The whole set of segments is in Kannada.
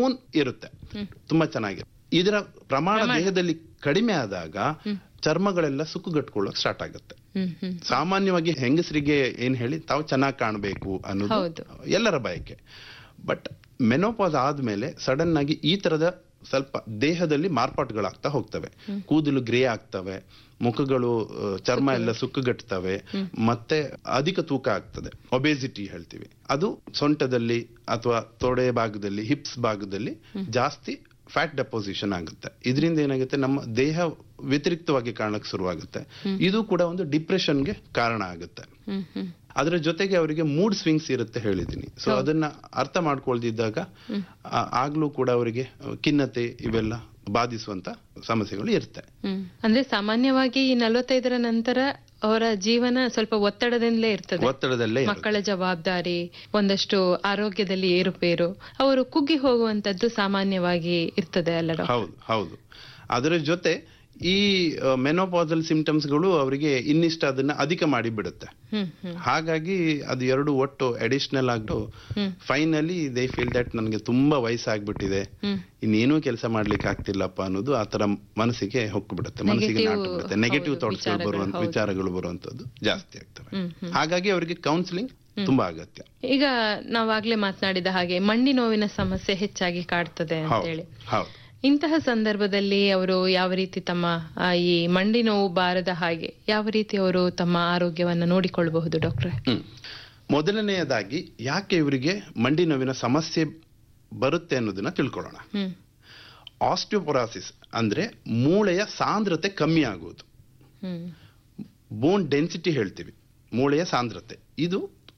ಸ್ಮೂನ್ ಇರುತ್ತೆ ತುಂಬಾ ಚೆನ್ನಾಗಿ ಇದರ ಪ್ರಮಾಣ ದೇಹದಲ್ಲಿ ಕಡಿಮೆ ಆದಾಗ ಚರ್ಮಗಳೆಲ್ಲ ಸುಕ್ಕುಗಟ್ಕೊಳ್ಳೋಕೆ ಸ್ಟಾರ್ಟ್ ಆಗುತ್ತೆ ಹ್ಮ್ ಹ್ಮ್ ಸಾಮಾನ್ಯವಾಗಿ ಹೆಂಗಸರಿಗೆ ಏನ್ ಹೇಳಿ ತಾವು ಚೆನ್ನಾಗಿ ಕಾಣಬೇಕು ಅನ್ನೋದು ಹೌದು. ಎಲ್ಲರ ಬಯಕೆ ಬಟ್ ಮೆನೋಪಾಸ್ ಆದ್ಮೇಲೆ ಸಡನ್ ಆಗಿ ಈ ತರದ ಸ್ವಲ್ಪ ದೇಹದಲ್ಲಿ ಮಾರ್ಪಾಟುಗಳಾಗ್ತಾ ಹೋಗ್ತವೆ ಕೂದಲು ಗ್ರೇ ಆಗ್ತವೆ ಮುಖಗಳು ಆ, ಚರ್ಮ ಎಲ್ಲ ಸುಕ್ಕುಗಟ್ತವೆ ಮತ್ತೆ ಅಧಿಕ ತೂಕ ಆಗ್ತದೆ ಒಬೇಸಿಟಿ ಹೇಳ್ತೀವಿ ಅದು ಸೊಂಟದಲ್ಲಿ ಅಥವಾ ತೊಡೆ ಭಾಗದಲ್ಲಿ ಹಿಪ್ಸ್ ಭಾಗದಲ್ಲಿ ಜಾಸ್ತಿ ಫ್ಯಾಟ್ ಡೆಪೋಸಿಷನ್ ಆಗುತ್ತೆ ಇದರಿಂದ ಏನಾಗುತ್ತೆ ನಮ್ಮ ದೇಹ ವ್ಯತಿರಿಕ್ತವಾಗಿ ಕಾಣಕ್ಕೆ ಶುರುವಾಗುತ್ತೆ ಇದು ಕೂಡ ಒಂದು ಡಿಪ್ರೆಷನ್ಗೆ ಕಾರಣ ಆಗುತ್ತೆ ಹ್ಮ್ ಹ್ಮ್ ಅದರ ಜೊತೆಗೆ ಅವರಿಗೆ ಮೂಡ್ ಸ್ವಿಂಗ್ಸ್ ಇರುತ್ತೆ ಹೇಳಿದೀನಿ ಸೊ ಅದನ್ನ ಅರ್ಥ ಮಾಡ್ಕೊಳ್ದಿದ್ದಾಗ ಆ- ಆಗ್ಲೂ ಕೂಡ ಅವರಿಗೆ ಖಿನ್ನತೆ ಇವೆಲ್ಲ ಬಾಧಿಸುವಂತ ಸಮಸ್ಯೆಗಳು ಇರುತ್ತೆ ಹ್ಮ್ ಅಂದ್ರೆ ಸಾಮಾನ್ಯವಾಗಿ ಈ ನಲವತ್ತೈದರ ನಂತರ ಅವರ ಜೀವನ ಸ್ವಲ್ಪ ಒತ್ತಡದಿಂದಲೇ ಇರ್ತದೆ ಒತ್ತಡದಲ್ಲೇ ಇರುತ್ತೆ. ಮಕ್ಕಳ ಜವಾಬ್ದಾರಿ ಒಂದಷ್ಟು ಆರೋಗ್ಯದಲ್ಲಿ ಏರುಪೇರು ಅವರು ಕುಗ್ಗಿ ಹೋಗುವಂತದ್ದು ಸಾಮಾನ್ಯವಾಗಿ ಇರ್ತದೆ ಅಲ್ಲ ಡಾಕ್ಟರ್? ಹೌದು ಹೌದು ಅದರ ಜೊತೆ ಈ ಮೆನೋಪಾಸಲ್ ಸಿಂಪ್ಟಮ್ಸ್ಗಳು ಅವರಿಗೆ ಇನ್ನಿಷ್ಟ ಅದನ್ನ ಅಧಿಕ ಮಾಡಿ ಬಿಡುತ್ತೆ ಹ್ಮ್ ಹ್ಮ್ ಹಾಗಾಗಿ ಅದು ಎರಡು ಒಟ್ಟು ಅಡಿಷನಲ್ ಆಗ್ಬಿಟ್ಟು ಫೈನಲಿ ದೇ ಫೀಲ್ ದಟ್ ನನಗೆ ತುಂಬಾ ವಯಸ್ಸಾಗ್ಬಿಟ್ಟಿದೆ ಹ್ಮ್. ಇನ್ನೇನೂ ಕೆಲಸ ಮಾಡ್ಲಿಕ್ಕೆ ಆಗ್ತಿಲ್ಲಪ್ಪ ಅನ್ನೋದು ಆ ತರ ಮನಸ್ಸಿಗೆ ಹೊಕ್ಕು ಬಿಡುತ್ತೆ ಮನಸ್ಸಿಗೆ Negative, ನಾಟು ಬಿಡುತ್ತೆ ನೆಗೆಟಿವ್ ಹೌದು, ಥಾಟ್ಸ್ಗಳು ವಿಚಾರಗಳು, ಬರುವಂತ ಹೌದು. ವಿಚಾರಗಳು ಬರುವಂತದ್ದು ಜಾಸ್ತಿ ಆಗ್ತವೆ ಹ್ಮ್ ಹಾಗಾಗಿ ಅವರಿಗೆ ಕೌನ್ಸಿಲಿಂಗ್ ತುಂಬಾ ಅಗತ್ಯ ಈಗ ನಾವಾಗ್ಲೇ ಮಾತನಾಡಿದ ಹಾಗೆ ಮಂಡಿ ನೋವಿನ ಸಮಸ್ಯೆ ಹೆಚ್ಚಾಗಿ ಕಾಡ್ತದೆ ಅಂತ ಹೌದು ಹೇಳಿ ಹೌದು ಇಂತಹ ಸಂದರ್ಭದಲ್ಲಿ ಅವರು ಯಾವ ರೀತಿ ತಮ್ಮ ಆ, ಈ ಮಂಡಿ ನೋವು ಬಾರದ ಹಾಗೆ ಯಾವ ರೀತಿ ಅವರು ತಮ್ಮ ಆರೋಗ್ಯವನ್ನ ನೋಡಿಕೊಳ್ಳಬಹುದು ಡಾಕ್ಟ್ರೆ ಹ್ಮ್ ಮೊದಲನೆಯದಾಗಿ ಯಾಕೆ ಇವರಿಗೆ ಮಂಡಿ ನೋವಿನ ಸಮಸ್ಯೆ ಬರುತ್ತೆ ಅನ್ನೋದನ್ನ ತಿಳ್ಕೊಳ್ಳೋಣ ಹ್ಮ್ ಆಸ್ಟಿಯೋಪೊರಾಸಿಸ್ ಅಂದ್ರೆ ಮೂಳೆಯ ಸಾಂದ್ರತೆ ಕಮ್ಮಿ ಆಗುವುದು ಹ್ಮ್ ಬೋನ್ ಡೆನ್ಸಿಟಿ ಹೇಳ್ತೀವಿ ಮೂಳೆಯ ಸಾಂದ್ರತೆ ಇದು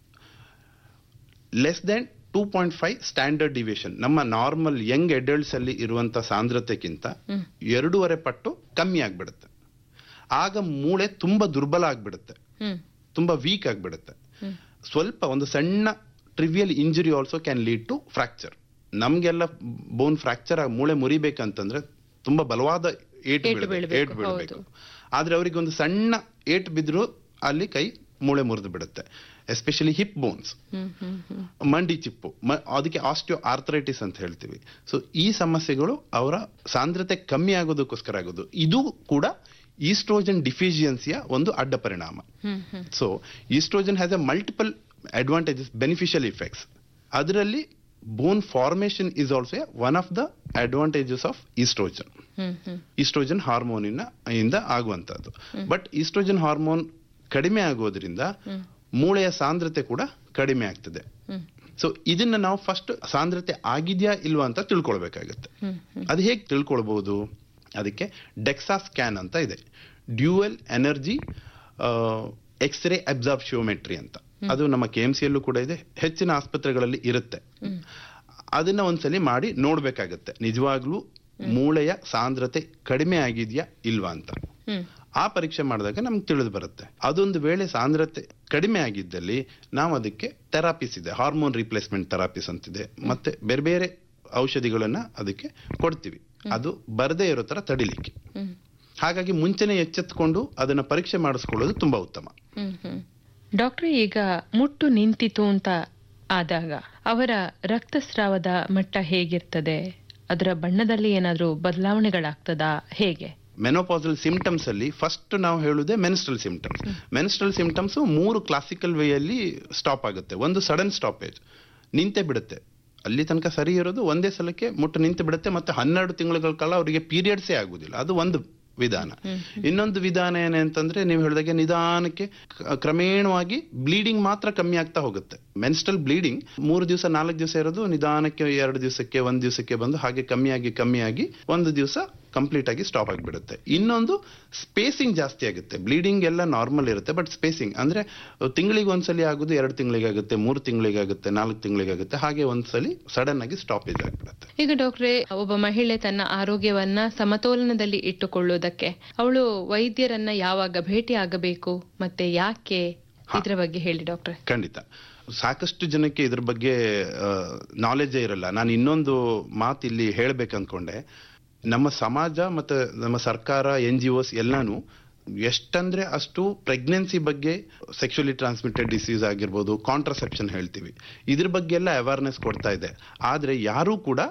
less than two point five standard deviation ನಮ್ಮ ನಾರ್ಮಲ್ ಯಂಗ್ ಅಡಲ್ಟ್ಸ್ ಅಲ್ಲಿ ಇರುವಂತ ಸಾಂದ್ರತೆಗಿಂತ ಎರಡೂವರೆ ಪಟ್ಟು ಕಮ್ಮಿ ಆಗ್ಬಿಡುತ್ತೆ ಆಗ ಮೂಳೆ ತುಂಬಾ ದುರ್ಬಲ ಆಗ್ಬಿಡುತ್ತೆ ಹ್ಮ್ ತುಂಬಾ ವೀಕ್ ಆಗ್ಬಿಡುತ್ತೆ ಸ್ವಲ್ಪ ಒಂದು ಸಣ್ಣ trivial injury also can lead to fracture ನಮ್ಗೆಲ್ಲ ಬೋನ್ ಫ್ರಾಕ್ಚರ್ ಆಗಿ ಮೂಳೆ ಮುರಿಬೇಕಂತಂದ್ರೆ ತುಂಬಾ ಬಲವಾದ ಏಟ್ ಏಟು ಬೀಳ್ಬೇಕು, ಏಟ್ ಬೀಳ್ಬೇಕು ಆದ್ರೆ ಅವರಿಗೆ ಒಂದು ಸಣ್ಣ ಏಟ್ ಬಿದ್ರು ಅಲ್ಲಿ ಕೈ ಮೂಳೆ ಮುರಿದು ಬಿಡುತ್ತೆ especially hip bones hmm hmm hmm ಮಂಡಿ ಚಿಪ್ಪು ಮ- ಅದಕ್ಕೆ ಆಸ್ಟಿಯೋ ಆರ್ಥರೈಟಿಸ್ ಅಂತ ಹೇಳ್ತೀವಿ ಸೊ ಈ ಸಮಸ್ಯೆಗಳು ಅವರ ಸಾಂದ್ರತೆ ಕಮ್ಮಿ ಆಗೋದಕ್ಕೋಸ್ಕರ ಆಗೋದು ಇದು ಕೂಡ ಈಸ್ಟ್ರೋಜನ್ ಡಿಫಿಷಿಯನ್ಸಿಯ ಒಂದು ಅಡ್ಡ ಪರಿಣಾಮ hmm hmm so oestrogen has a multiple advantages beneficial effects ಅದರಲ್ಲಿ bone formation is also one of the advantages of oestrogen hmm hmm oestrogen ಹಾರ್ಮೋನಿನ ಇಂದ ಆಗುವಂತದ್ದು ಬಟ್ ಈಸ್ಟ್ರೋಜನ್ ಹಾರ್ಮೋನ್ ಕಡಿಮೆ ಆಗೋದ್ರಿಂದ ಮೂಳೆಯ ಸಾಂದ್ರತೆ ಕೂಡ ಕಡಿಮೆ ಆಗ್ತದೆ ಹ್ಮ್ ಸೊ ಇದನ್ನ ನಾವು ಫಸ್ಟ್ ಸಾಂದ್ರತೆ ಆಗಿದ್ಯಾ ಇಲ್ವಾ ಅಂತ ತಿಳ್ಕೊಳ್ಬೇಕಾಗತ್ತೆ ಹ್ಮ್ ಹ್ಮ್ ಅದು ಹೇಗೆ ತಿಳ್ಕೊಳ್ಬಹುದು ಅದಕ್ಕೆ ಡೆಕ್ಸಾ ಸ್ಕ್ಯಾನ್ ಅಂತ ಇದೆ ಡ್ಯೂಯಲ್ ಎನರ್ಜಿ ಎಕ್ಸ್ರೇ ಅಬ್ಸಾರ್ಬ್ಶಿಯೋಮೆಟ್ರಿ ಅಂತ ಅದು ನಮ್ಮ ಕೆ ಎಂ ಸಿಯಲ್ಲೂ ಕೂಡ ಇದೆ ಹೆಚ್ಚಿನ ಆಸ್ಪತ್ರೆಗಳಲ್ಲಿ ಇರುತ್ತೆ ಅದನ್ನ ಒಂದ್ಸಲಿ ಮಾಡಿ ನೋಡ್ಬೇಕಾಗತ್ತೆ ನಿಜವಾಗ್ಲೂ ಮೂಳೆಯ ಸಾಂದ್ರತೆ ಕಡಿಮೆ ಆಗಿದ್ಯಾ ಇಲ್ವಾ ಅಂತ ಹ್ಮ್ ಆ ಪರೀಕ್ಷೆ ಮಾಡಿದಾಗ ನಮ್ಗೆ ತಿಳಿದು ಬರುತ್ತೆ ಅದೊಂದು ವೇಳೆ ಸಾಂದ್ರತೆ ಕಡಿಮೆ ಆಗಿದ್ದಲ್ಲಿ ನಾವು ಅದಕ್ಕೆ ಥೆರಾಪಿಸ್ ಇದೆ ಹಾರ್ಮೋನ್ ರಿಪ್ಲೇಸ್ಮೆಂಟ್ ಥೆರಾಪಿಸ್ ಅಂತಿದೆ ಮತ್ತೆ ಬೇರೆ ಬೇರೆ ಔಷಧಿಗಳನ್ನ ಅದಕ್ಕೆ ಕೊಡ್ತೀವಿ ಅದು ಬರದೇ ಇರೋ ತರ ತಡಿಲಿಕ್ಕೆ ಹ್ಮ್ ಹಾಗಾಗಿ ಮುಂಚೆನೆ ಎಚ್ಚೆತ್ಕೊಂಡು ಅದನ್ನ ಪರೀಕ್ಷೆ ಮಾಡಿಸ್ಕೊಳ್ಳೋದು ತುಂಬಾ ಉತ್ತಮ ಹ್ಮ್ ಹ್ಮ್ ಡಾಕ್ಟರ್ ಈಗ ಮುಟ್ಟು ನಿಂತಿತು ಅಂತ ಆದಾಗ ಅವರ ರಕ್ತಸ್ರಾವದ ಮಟ್ಟ ಹೇಗಿರ್ತದೆ ಅದರ ಬಣ್ಣದಲ್ಲಿ ಏನಾದ್ರೂ ಬದಲಾವಣೆಗಳಾಗ್ತದಾ ಹೇಗೆ ಮೆನೋಪಾಸಲ್ ಸಿಂಪ್ಟಮ್ಸ್ ಅಲ್ಲಿ ಫಸ್ಟ್ ನಾವು ಹೇಳುದೇ ಮೆನ್ಸ್ಟ್ರಲ್ ಸಿಂಪ್ಟಮ್ಸ್ ಮೆನ್ಸ್ಟ್ರಲ್ ಸಿಂಪ್ಟಮ್ಸ್ ಮೂರು ಕ್ಲಾಸಿಕಲ್ ವೇಯಲ್ಲಿ ಸ್ಟಾಪ್ ಆಗುತ್ತೆ ಒಂದು ಸಡನ್ ಸ್ಟಾಪೇಜ್ ನಿಂತೆ ಬಿಡುತ್ತೆ ಅಲ್ಲಿ ತನಕ ಸರಿ ಇರೋದು ಒಂದೇ ಸಲಕ್ಕೆ ಮುಟ್ಟು ನಿಂತು ಬಿಡುತ್ತೆ ಮತ್ತೆ ಹನ್ನೆರಡು ತಿಂಗಳ ಕಾಲ ಅವರಿಗೆ ಪೀರಿಯಡ್ಸೇ ಆಗುದಿಲ್ಲ ಅದು ಒಂದು ವಿಧಾನ ಇನ್ನೊಂದು ವಿಧಾನ ಏನಂತಂದ್ರೆ ನೀವು ಹೇಳಿದಾಗೆ ನಿಧಾನಕ್ಕೆ ಕ- ಕ್ರಮೇಣವಾಗಿ ಬ್ಲೀಡಿಂಗ್ ಮಾತ್ರ ಕಮ್ಮಿ ಆಗ್ತಾ ಹೋಗುತ್ತೆ ಮೆನ್ಸ್ಟ್ರಲ್ ಬ್ಲೀಡಿಂಗ್ ಮೂರು ದಿವಸ ನಾಲ್ಕು ದಿವಸ ಇರೋದು ನಿಧಾನಕ್ಕೆ ಎರಡು ದಿವಸಕ್ಕೆ ಒಂದ್ ದಿವಸಕ್ಕೆ ಬಂದು ಹಾಗೆ ಕಮ್ಮಿಯಾಗಿ ಕಮ್ಮಿಯಾಗಿ ಒಂದು ದಿವಸ ಕಂಪ್ಲೀಟ್ ಆಗಿ ಸ್ಟಾಪ್ ಆಗಿಬಿಡುತ್ತೆ ಇನ್ನೊಂದು ಸ್ಪೇಸಿಂಗ್ ಜಾಸ್ತಿ ಆಗುತ್ತೆ ಬ್ಲೀಡಿಂಗ್ ಎಲ್ಲ ನಾರ್ಮಲ್ ಇರುತ್ತೆ ಬಟ್ ಸ್ಪೇಸಿಂಗ್ ಅಂದ್ರೆ ತಿಂಗಳಿಗೆ ಒಂದ್ಸಲಿ ಆಗುದು ಎರಡು ತಿಂಗಳಿಗೆ ಆಗುತ್ತೆ ಮೂರು ತಿಂಗಳಿಗೆ ಆಗುತ್ತೆ ನಾಲ್ಕು ತಿಂಗಳಿಗೆ ಆಗುತ್ತೆ ಹಾಗೆ ಒಂದ್ಸಲಿ ಸಡನ್ ಆಗಿ ಸ್ಟಾಪೇಜ್ ಆಗಿಬಿಡುತ್ತೆ ಈಗ ಡಾಕ್ಟ್ರೆ ಒಬ್ಬ ಮಹಿಳೆ ತನ್ನ ಆರೋಗ್ಯವನ್ನ ಸಮತೋಲನದಲ್ಲಿ ಇಟ್ಟುಕೊಳ್ಳುವುದಕ್ಕೆ ಅವಳು ವೈದ್ಯರನ್ನ ಯಾವಾಗ ಭೇಟಿ ಆಗಬೇಕು ಮತ್ತೆ ಯಾಕೆ ಇದ್ರ ಬಗ್ಗೆ ಹೇಳಿ ಡಾಕ್ಟ್ರೆ ಖಂಡಿತ ಸಾಕಷ್ಟು ಜನಕ್ಕೆ ಇದ್ರ ಬಗ್ಗೆ ನಾಲೆಜೇ ಇರಲ್ಲ ನಾನು ಇನ್ನೊಂದು ಮಾತು ಇಲ್ಲಿ ಹೇಳ್ಬೇಕು ಅನ್ಕೊಂಡೆ ನಮ್ಮ ಸಮಾಜ ಮತ್ತೆ ನಮ್ಮ ಸರ್ಕಾರ ಎನ್ ಜಿ ಒಸ್ ಎಲ್ಲಾನು ಎಷ್ಟಂದ್ರೆ ಅಷ್ಟು ಪ್ರೆಗ್ನೆನ್ಸಿ ಬಗ್ಗೆ ಸೆಕ್ಷುಲಿ ಟ್ರಾನ್ಸ್ಮಿಟೆಡ್ ಡಿಸೀಸ್ ಆಗಿರ್ಬೋದು ಕಾಂಟ್ರಸೆಪ್ಷನ್ ಹೇಳ್ತೀವಿ ಇದ್ರ ಬಗ್ಗೆ ಎಲ್ಲ ಅವೇರ್ನೆಸ್ ಕೊಡ್ತಾ ಇದೆ ಆದ್ರೆ ಯಾರೂ ಕೂಡ